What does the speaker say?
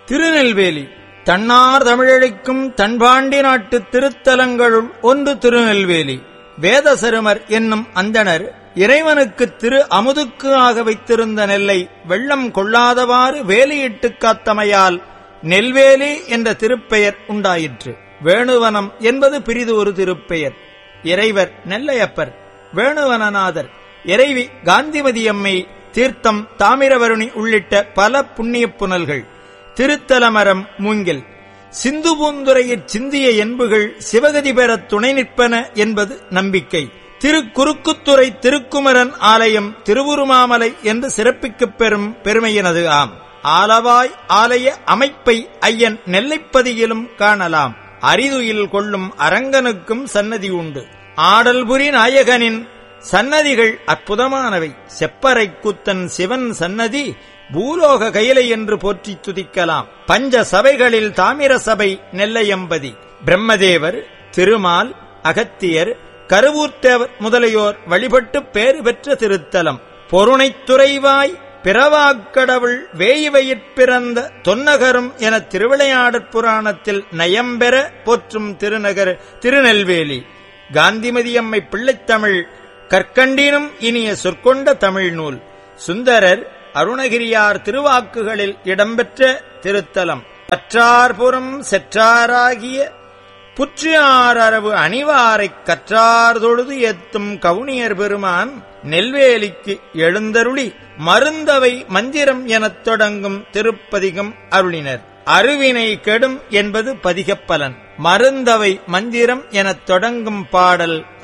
திருநெல்வேலி தன்னார் தமிழழிக்கும் தன்பாண்டி நாட்டு திருத்தலங்களுள் ஒன்று திருநெல்வேலி வேதசருமர் என்னும் அந்தணர் இறைவனுக்கு திரு அமுதுக்கு ஆக வைத்திருந்த நெல்லை வெள்ளம் கொள்ளாதவாறு வேலியிட்டுக் காத்தமையால் நெல்வேலி என்ற திருப்பெயர் உண்டாயிற்று வேணுவனம் என்பது பிரிது ஒரு திருப்பெயர் இறைவர் நெல்லையப்பர் வேணுவனநாதர் இறைவி காந்திமதியம்மை தீர்த்தம் தாமிரவருணி உள்ளிட்ட பல புண்ணியப் புனல்கள் திருத்தலமரம் மூங்கில் சிந்து பூந்துரையிற் சிந்திய என்புகள் சிவகதி பெறத் துணை நிற்பன என்பது நம்பிக்கை திருக்குறுக்குத்துறை திருக்குமரன் ஆலயம் திருவுருமாமலை என்று சிறப்பிக்கப் பெறும் பெருமையினது ஆம் ஆலவாய் ஆலய அமைப்பை ஐயன் நெல்லைப்பதியிலும் காணலாம் அரிதுயில் கொள்ளும் அரங்கனுக்கும் சன்னதி உண்டு ஆடல்புரி நாயகனின் சன்னதிகள் அற்புதமானவை செப்பறை கூத்தன் சிவன் சன்னதி பூலோக கைலை என்று போற்றித் துதிக்கலாம் பஞ்ச சபைகளில் தாமிர சபை நெல்லையம்பதி பிரம்மதேவர் திருமால் அகத்தியர் கருவூர்த்தேவர் முதலியோர் வழிபட்டு பேறு பெற்ற திருத்தலம் பொருணைத்துறைவாய் பிறவாக்கடவுள் வேயிவயிற் பிறந்த தொன்னகரும் என திருவிளையாடற் புராணத்தில் நயம்பெற போற்றும் திருநகர் திருநெல்வேலி காந்திமதியம்மை பிள்ளைத்தமிழ் கற்கண்டினும் இனிய சொற்கொண்ட தமிழ் நூல் சுந்தரர் அருணகிரியார் திருவாக்குகளில் இடம்பெற்ற திருத்தலம் கற்றார்புறம் செற்றாராகிய புற்றியார் அரவு அணிவாரைக் கற்றார் தொழுது எத்தும் கவுனியர் பெருமான் நெல்வேலிக்கு எழுந்தருளி மருந்தவை மந்திரம் எனத் தொடங்கும் திருப்பதிகம் அருளினர் அருவினை கெடும் என்பது பதிகப்பலன் மருந்தவை மந்திரம் எனத் தொடங்கும் பாடல்